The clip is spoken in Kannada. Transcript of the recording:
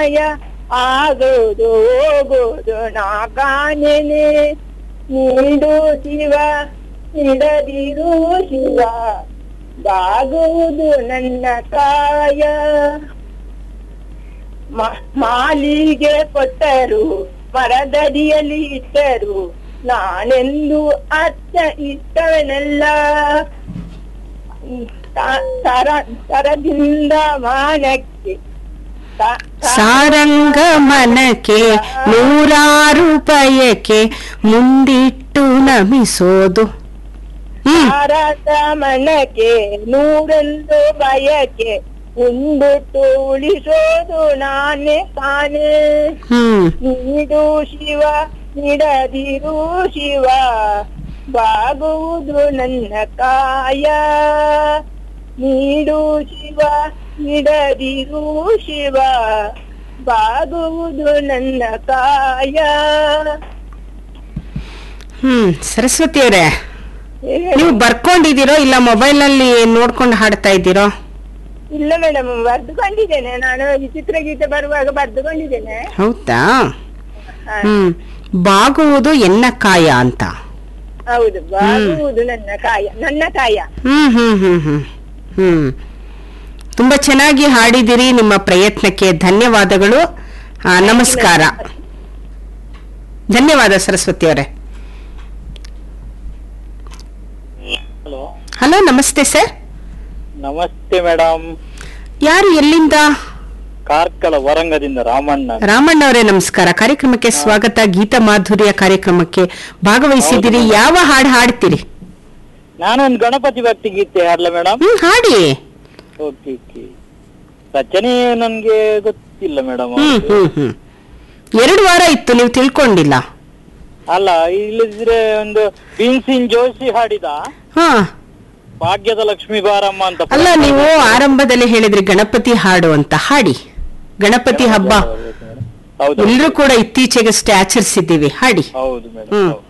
ಮಾಯ ಆಗೋದು ಹೋಗೋದು ನಾ ಕಾಣೆನೆ ನೀಡು ಶಿವ ನೀಡದಿರು ಶಿವ ಬಾಗುವುದು ನನ್ನ ಕಾಯ ಮ- ಮಾಲಿಗೆ ಕೊಟ್ಟರು ಮರದಡಿಯಲ್ಲಿ ಇಟ್ಟರು ನಾನೆಂದು ಅರ್ಥ ಇಷ್ಟವನೆಲ್ಲ ತ- ತರ ತರದಿಂದ ಮಾನಕ್ಕೆ ತ- ತ- ಸಾರಂಗ ಮನಕ್ಕೆ ನೂರಾರು ಬಯಕೆ ಮುಂದಿಟ್ಟು ನಮಿಸೋದು ಹ್ಮ್ ಭಾರತ ಮನಕ್ಕೆ ನೂರೊಂದು ಬಯಕೆ ಉಂಬಿಟ್ಟು ಉಳಿಸೋದು ನಾನೇ ತಾನೇ ಹ್ಮ್ ನೀಡು ಶಿವ ನೀಡದಿರು ಶಿವ ಬಾಗುವುದು ನನ್ನ ಕಾಯ ನೀಡು ಶಿವ ನೀಡದಿರು ಶಿವ ಬಾಗುವುದು ನನ್ನ ಕಾಯ ಹ್ಮ್ ಸರಸ್ವತಿ ಅವರೇ ಹೇಳಿ. ನೀವು ಬರ್ಕೊಂಡಿದ್ದೀರೋ ಇಲ್ಲ ಮೊಬೈಲ್ ನಲ್ಲಿ ನೋಡ್ಕೊಂಡು ಹಾಡ್ತಾ ಇದ್ದೀರೋ ಇಲ್ಲ ಮೇಡಮ್ ಬರ್ದುಕೊಂಡಿದ್ದೇನೆ ನಾನು ಈ ಚಿತ್ರಗೀತೆ ಬರುವಾಗ ಬರ್ದುಕೊಂಡಿದ್ದೇನೆ ಹೌದಾ ಹಾ, ಹ್ಮ್ ಬಾಗುವುದು ಎನ್ನ ಕಾಯ ಅಂತ ಹೌದು ಬಾಗುವುದು ನನ್ನ ಕಾಯ ನನ್ನ ಕಾಯ ಹ್ಮ್ ಹ್ಮ್ ಹ್ಮ್ ಹ್ಮ್ ಹ್ಮ್ ತುಂಬಾ ಚೆನ್ನಾಗಿ ಹಾಡಿದಿರಿ ನಿಮ್ಮ ಪ್ರಯತ್ನಕ್ಕೆ ಧನ್ಯವಾದಗಳು ಆ, ನಮಸ್ಕಾರ ಧನ್ಯವಾದ ಸರಸ್ವತಿ ಅವರೇ ಹಲೋ ಹಲೋ ನಮಸ್ತೆ ಸರ್ ನಮಸ್ತೆ ಮೇಡಮ್ ಯಾರು ಎಲ್ಲಿಂದ ಕಾರ್ಕಳ ವರಂಗದಿಂದ ರಾಮಣ್ಣ ರಾಮಣ್ಣ ಅವರೇ ನಮಸ್ಕಾರ ಕಾರ್ಯಕ್ರಮಕ್ಕೆ ಸ್ವಾಗತ ಗೀತ ಮಾಧುರ್ಯ ಕಾರ್ಯಕ್ರಮಕ್ಕೆ ಭಾಗವಹಿಸಿದಿರಿ ಹೌದು. ಯಾವ ಹಾಡು ಹಾಡ್ತೀರಿ ನಾನೊಂದು ಗಣಪತಿ ಭಕ್ತಿ ಗೀತೆ ಹಾಡ್ಲ ಮೇಡಮ್ ಹ್ಮ್ ಹಾಡಿ ಓಕೆ ಓಕೆ ರಚನೆ ನನ್ಗೆ ಗೊತ್ತಿಲ್ಲ ಮೇಡಮ್ ಹ್ಮ್ ಹ್ಮ್ ಹ್ಮ್ ಎರಡು ವಾರ ಇತ್ತು ನೀವು ತಿಳ್ಕೊಂಡಿಲ್ಲ ಅಲ್ಲ ಇಲ್ಲದಿದ್ರೆ ಒಂದು ಭೀಮ್ಸಿಂಗ್ ಜೋಶಿ ಹಾಡಿದ ಹಾ ಭಾಗ್ಯದ ಲಕ್ಷ್ಮೀ ಬಾರಮ್ಮ ಅಂತ ಅಲ್ಲ ನೀವು ಆರಂಭದಲ್ಲಿ ಹೇಳಿದ್ರಿ ಗಣಪತಿ ಹಾಡು ಅಂತ ಹಾಡಿ ಗಣಪತಿ ಹಬ್ಬ ಹೌದು ಎಲ್ಲರೂ ಕೂಡ ಇತ್ತೀಚೆಗಷ್ಟೇ ಆಚರಿಸಿದ್ದೀವಿ ಹಾಡಿ ಹೌದು ಮೇಡಮ್ ಹ್ಮ್. ಹೌದು